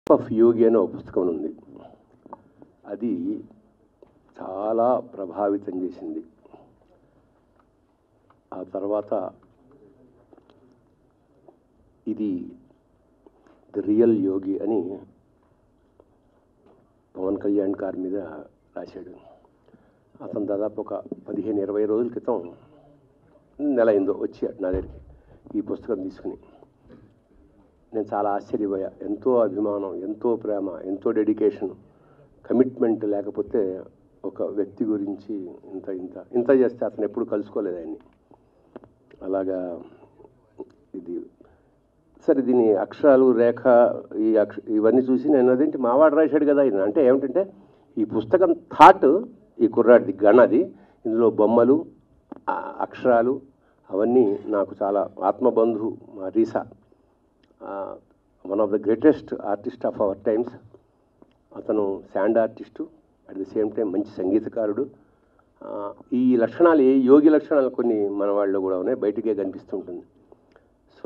of యోగి అనే ఒక పుస్తకం ఉంది అది చాలా ప్రభావితం చేసింది ఆ తర్వాత ఇది ది రియల్ యోగి అని పవన్ కళ్యాణ్ గారి మీద రాశాడు అతను దాదాపు ఒక పదిహేను ఇరవై రోజుల క్రితం నెల అయిందో వచ్చాడు నా దగ్గరికి ఈ పుస్తకం తీసుకుని నేను చాలా ఆశ్చర్యపోయా ఎంతో అభిమానం ఎంతో ప్రేమ ఎంతో డెడికేషన్ కమిట్మెంట్ లేకపోతే ఒక వ్యక్తి గురించి ఇంత ఇంత ఇంత చేస్తే అతను ఎప్పుడు కలుసుకోలేదు ఆయన్ని అలాగా ఇది సరే దీని అక్షరాలు రేఖ ఈ అక్ష ఇవన్నీ చూసి నేను అదేంటి మావాడు రాశాడు కదా ఇది అంటే ఏమిటంటే ఈ పుస్తకం థాట్ ఈ కుర్రాడిది గణది ఇందులో బొమ్మలు ఆ అక్షరాలు అవన్నీ నాకు చాలా ఆత్మబంధు మా రీసా one of the greatest artist of our times అతను sand artist at the same time మంచి సంగీతకారుడు ఆ, ఈ లక్షణాలు ఏ యోగి లక్షణాలు కొన్ని మన వాళ్ళు కూడా ఉన్నాయి బయటికే కనిపిస్తుంటుంది సో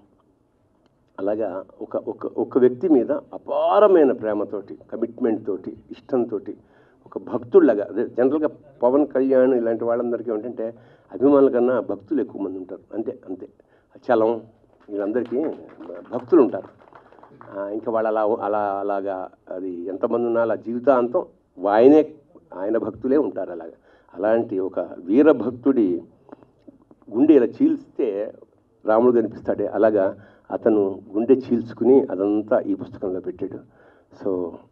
అలాగా ఒక ఒక ఒక వ్యక్తి మీద అపారమైన ప్రేమతోటి కమిట్మెంట్ తోటి ఇష్టంతో ఒక భక్తుల్లాగా అదే జనరల్గా పవన్ కళ్యాణ్ ఇలాంటి వాళ్ళందరికీ ఏంటంటే అభిమానుల కన్నా భక్తులు ఎక్కువ మంది ఉంటారు అంతే అంతే చలం వీళ్ళందరికీ భక్తులు ఉంటారు ఆ, ఇంకా వాళ్ళు అలా అలా అలాగా అది ఎంతమంది ఉన్నా అలా జీవితాంతం ఆయనే ఆయన భక్తులే ఉంటారు అలాగా అలాంటి ఒక వీరభక్తుడి గుండె ఇలా చీల్స్తే రాముడు కనిపిస్తాడే అలాగా అతను గుండె చీల్చుకుని అదంతా ఈ పుస్తకంలో పెట్టాడు సో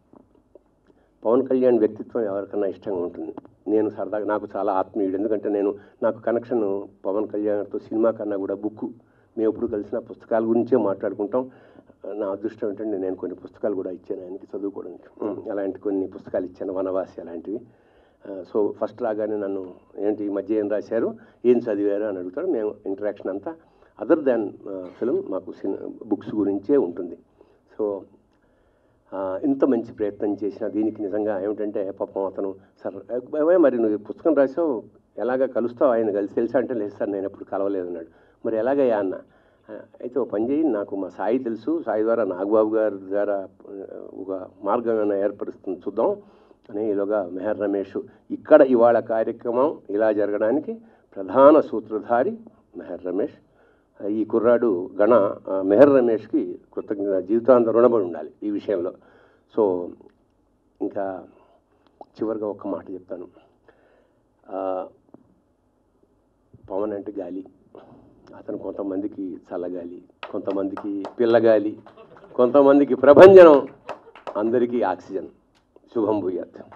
పవన్ కళ్యాణ్ వ్యక్తిత్వం ఎవరికన్నా ఇష్టంగా ఉంటుంది నేను సరదాగా నాకు చాలా ఆత్మీయుడు ఎందుకంటే నేను నాకు కనెక్షన్ పవన్ కళ్యాణ్తో సినిమా కన్నా కూడా బుక్ మేము ఎప్పుడు కలిసిన పుస్తకాల గురించే మాట్లాడుకుంటాం నా అదృష్టం ఏంటంటే నేను కొన్ని పుస్తకాలు కూడా ఇచ్చాను ఆయనకి చదువుకోవడానికి ఉమ్, అలాంటి కొన్ని పుస్తకాలు ఇచ్చాను వనవాసి అలాంటివి ఆ, సో ఫస్ట్ రాగానే నన్ను ఏంటి ఈ మధ్య ఏం రాశారు ఏం చదివారు అని అడుగుతాడు మేము ఇంటరాక్షన్ అంతా అదర్ దాన్ ఫిలిం మాకు సిన్ బుక్స్ గురించే ఉంటుంది సో ఆ, ఇంత మంచి ప్రయత్నం చేసిన దీనికి నిజంగా ఏమిటంటే పాపం అతను సార్ "ఏ, మరి నువ్వు ఈ పుస్తకం రాసావు ఎలాగ కలుస్తావు ఆయన కలిసి తెలుసా అంటే లేదు సార్ నేను ఎప్పుడు కలవలేదు అన్నాడు మరి ఎలాగయ్యా అన్న "ఆ, అయితే ఒక పని చేయి నాకు మా సాయి తెలుసు సాయి ద్వారా నాగబాబు గారి ద్వారా ఆ, ఒక మార్గం ఏమైనా ఏర్పరుస్తుంది చూద్దాం అని ఈలోగా మెహర్ రమేష్ ఇక్కడ ఇవాళ కార్యక్రమం ఇలా జరగడానికి ప్రధాన సూత్రధారి మెహర్ రమేష్ ఈ కుర్రాడు గణ ఆ, మెహర్ రమేష్కి కృతజ్ఞత జీవితాంతం రుణపడి ఉండాలి ఈ విషయంలో సో ఇంకా చివరిగా ఒక్క మాట చెప్తాను ఆ, పవన్ అంటే గాలి అతను కొంతమందికి చల్లగాలి కొంతమందికి పిల్లగాలి కొంతమందికి ప్రభంజనం అందరికీ ఆక్సిజన్ శుభం భూయాత్